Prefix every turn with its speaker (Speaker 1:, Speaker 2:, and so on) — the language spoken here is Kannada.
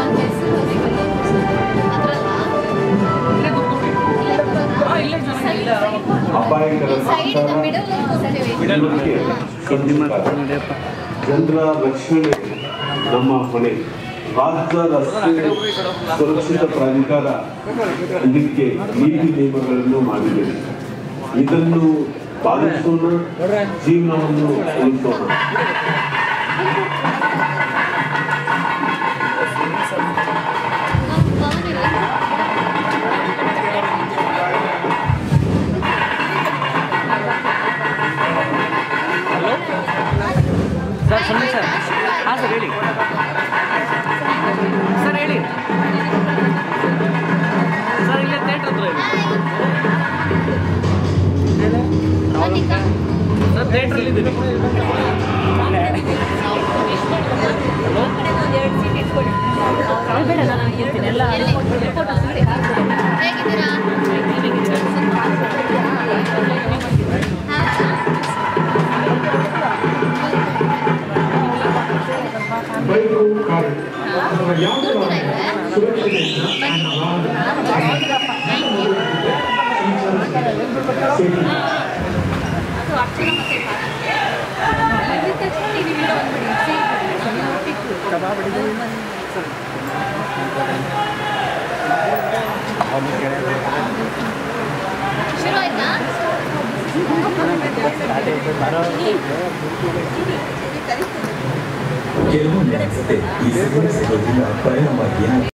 Speaker 1: ಹೆಸರು
Speaker 2: ಅಪಾಯಕರ
Speaker 1: ಸೈಡ್
Speaker 2: ಸಂಚಾರ
Speaker 1: ಮಿಡಲ್ ಕೂರ್ತೀವಿ
Speaker 2: ಇದಕ್ಕೆ ಖಂಡಿತ ಜನರ ರಕ್ಷಣೆ ನಮ್ಮ ಹೊಣೆ ರಾಜ್ಯ ರಸ್ತೆ ಸುರಕ್ಷಿತ ಪ್ರಾಧಿಕಾರ ಇದಕ್ಕೆ ನೀತಿ ನಿಯಮಗಳನ್ನು ಮಾಡಿದೆ ಇದನ್ನು ಪಾಲಿಸೋಣ ಜೀವನವನ್ನು ಉಳಿಸೋಣ
Speaker 1: ನಮ್ಮ ಪವನ್ ಇಲ್ಲ
Speaker 3: ಸರ್ ಸುಮ್ಮನೆ ಸರ್ ಹಾಂ ಸರ್ ಹೇಳಿ ಸರ್ ಹೇಳಿ ಸರ್ ಇಲ್ಲೇ ಥಿಯೇಟ್ರ್ ಹತ್ರ ಇದೆ
Speaker 1: ಮೋನಿಕಾ
Speaker 3: ಸರ್ ಥಿಯೇಟ್ರಲ್ಲಿ ಇದ್ದೀನಿ
Speaker 1: ಹೇಗಿದ್ದೀರಾ
Speaker 4: ಬೈಕು ಕಾರು ಅಥವಾ ಯಾವುದೇ ವಾಹನ ಸುರಕ್ಷತೆಯಿಂದ ಸೇಫ್ಟಿ
Speaker 1: ಶುರು ಆಯ್ತಾ
Speaker 5: ಕೆಲವೊಂದು ಅನಿಸುತ್ತೆ ಈ ಸಿಗೋದಿಲ್ಲ ಪರಿಣಾಮ ಏನು